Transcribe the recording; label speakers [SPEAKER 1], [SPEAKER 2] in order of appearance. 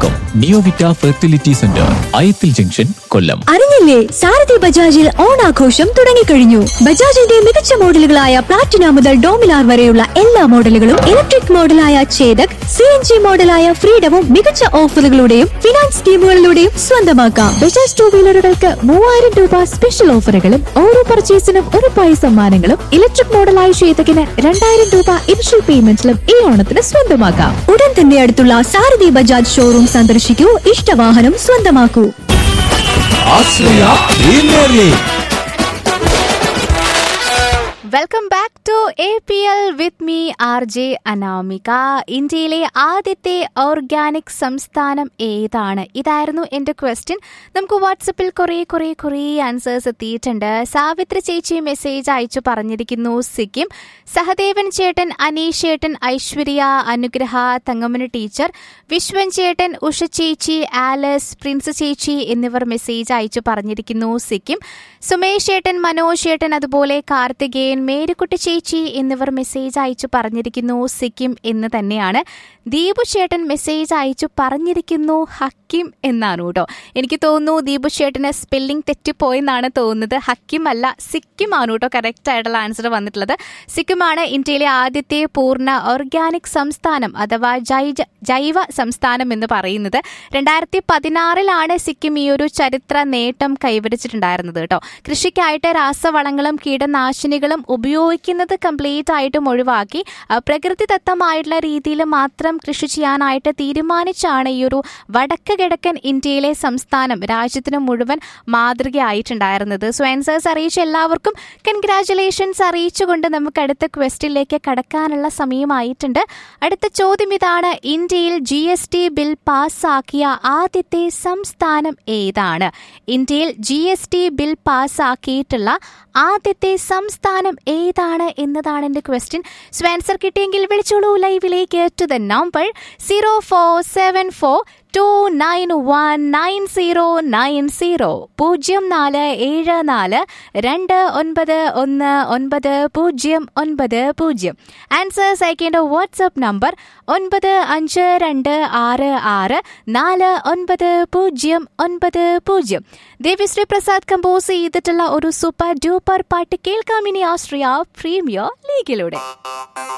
[SPEAKER 1] തുടക്കം Neovita fertility centre Ayathil junction Kollam
[SPEAKER 2] അറിഞ്ഞില്ലേ സാരഥി ബജാജിൽ ഓണാഘോഷം തുടങ്ങിക്കഴിഞ്ഞു ബജാജിന്റെ മികച്ച മോഡലുകളായ പ്ലാറ്റിന മുതൽ ഡോമിനാർ വരെയുള്ള എല്ലാ മോഡലുകളും ഇലക്ട്രിക് മോഡലായ ചേതക് സി എൻ ജി മോഡലായ ഫ്രീഡവും മികച്ച ഓഫറുകളുടെയും ഫിനാൻസ് സ്കീമുകളിലൂടെയും സ്വന്തമാക്കാം ബജാജ് ടൂ വീലറുകൾക്ക് മൂവായിരം രൂപ സ്പെഷ്യൽ ഓഫറുകളും ഓരോ പർച്ചേസിനും ഒരു പ്രൈസ് സമ്മാനങ്ങളും ഇലക്ട്രിക് മോഡലായ ചേതകിന് രണ്ടായിരം രൂപ ഇനിഷ്യൽ പേയ്മെന്റിലും ഈ ഓണത്തിന് സ്വന്തമാക്കാം ഉടൻ തന്നെ അടുത്തുള്ള സാരഥി ബജാജ് ഷോറൂം സന്ദർശിക്കൂ ഇഷ്ടവാഹനം സ്വന്തമാക്കൂ
[SPEAKER 3] Ashraya premier league
[SPEAKER 4] welcome back to A P L with me R J Anamika ഇന്ത്യയിലെ ആദ്യത്തെ ഓർഗാനിക് സംസ്ഥാനം ഏതാണ് ഇതായിരുന്നു എൻ്റെ ക്വസ്റ്റ്യൻ നമുക്ക് വാട്സപ്പിൽ കുറേ കുറേ കുറേ ആൻസേഴ്സ് എത്തിയിട്ടുണ്ട് സാവിത്രി ചേച്ചി മെസ്സേജ് അയച്ചു പറഞ്ഞിരിക്കുന്നു സിക്കിം സഹദേവൻ ചേട്ടൻ അനീഷ് ചേട്ടൻ ഐശ്വര്യ അനുഗ്രഹ തങ്കമന ടീച്ചർ വിശ്വൻ ചേട്ടൻ ഉഷ ചേച്ചി ആലസ് പ്രിൻസ് ചേച്ചി എന്നിവർ മെസ്സേജ് അയച്ചു പറഞ്ഞിരിക്കുന്നു സിക്കിം സുമേഷ് ചേട്ടൻ മനോജ് ചേട്ടൻ അതുപോലെ കാർത്തികേയൻ മേരിക്കുട്ടി ചേച്ചി എന്നിവർ മെസ്സേജ് അയച്ചു പറഞ്ഞിരിക്കുന്നു സിക്കിം എന്ന് തന്നെയാണ് ദീപു ചേട്ടൻ മെസ്സേജ് അയച്ചു പറഞ്ഞിരിക്കുന്നു ഹക്കിം എന്നാണ് കേട്ടോ എനിക്ക് തോന്നുന്നു ദീപു ചേട്ടന് സ്പെല്ലിംഗ് തെറ്റിപ്പോയെന്നാണ് തോന്നുന്നത് ഹക്കിം അല്ല സിക്കിം ആണ് കേട്ടോ കറക്റ്റ് ആയിട്ടുള്ള ആൻസർ വന്നിട്ടുള്ളത് സിക്കിമാണ് ഇന്ത്യയിലെ ആദ്യത്തെ പൂർണ്ണ ഓർഗാനിക് സംസ്ഥാനം അഥവാ ജൈജ ജൈവ സംസ്ഥാനം എന്ന് പറയുന്നത് രണ്ടായിരത്തി പതിനാറിലാണ് സിക്കിം ഈ ഒരു ചരിത്ര നേട്ടം കൈവരിച്ചിട്ടുണ്ടായിരുന്നത് കേട്ടോ കൃഷിക്കായിട്ട് രാസവളങ്ങളും കീടനാശിനികളും ഉപയോഗിക്കുന്നത് കംപ്ലീറ്റ് ആയിട്ടും ഒഴിവാക്കി ആ, പ്രകൃതിദത്തമായിട്ടുള്ള രീതിയിൽ മാത്രം കൃഷി ചെയ്യാനായിട്ട് തീരുമാനിച്ചാണ് ഈ ഒരു വടക്ക് കിഴക്കൻ ഇന്ത്യയിലെ സംസ്ഥാനം രാജ്യത്തിന് മുഴുവൻ മാതൃകയായിട്ടുണ്ടായിരുന്നത് സോ ആൻസേഴ്സ് അറിയിച്ച എല്ലാവർക്കും കൺഗ്രാറ്റുലേഷൻസ് അറിയിച്ചുകൊണ്ട് നമുക്ക് അടുത്ത ക്വസ്റ്റിലേക്ക് കടക്കാനുള്ള സമയമായിട്ടുണ്ട് അടുത്ത ചോദ്യം ഇതാണ് ഇന്ത്യയിൽ ജി എസ് ടി ബിൽ പാസ്സാക്കിയ ആദ്യത്തെ സംസ്ഥാനം ഏതാണ് ഇന്ത്യയിൽ ജി എസ് ടി ബിൽ പാസ്സാക്കിയിട്ടുള്ള ആദ്യത്തെ സംസ്ഥാനം ഏതാണ് എന്നതാണ് എൻ്റെ ക്വസ്റ്റ്യൻ സോ ആൻസർ കിട്ടിയെങ്കിൽ വിളിച്ചോളൂ ലൈവിലേക്ക് to the number zero four seven four two nine one nine zero nine zero പൂജ്യം നാല് ഏഴ് നാല് രണ്ട് ഒൻപത് ഒന്ന് ഒൻപത് പൂജ്യം ഒൻപത് പൂജ്യം ആൻസേഴ്സ് അയക്കേണ്ട വാട്സപ്പ് നമ്പർ ഒൻപത് അഞ്ച് രണ്ട് ആറ് ആറ് നാല് ഒൻപത് പൂജ്യം ഒൻപത് പൂജ്യം ദേവിശ്രീ പ്രസാദ് കമ്പോസ് ചെയ്തിട്ടുള്ള ഒരു സൂപ്പർ ഡ്യൂപ്പർ പാട്ട് കേൾക്കാം ഇനി ആസ്ട്രിയ പ്രീമിയർ ലീഗിലൂടെ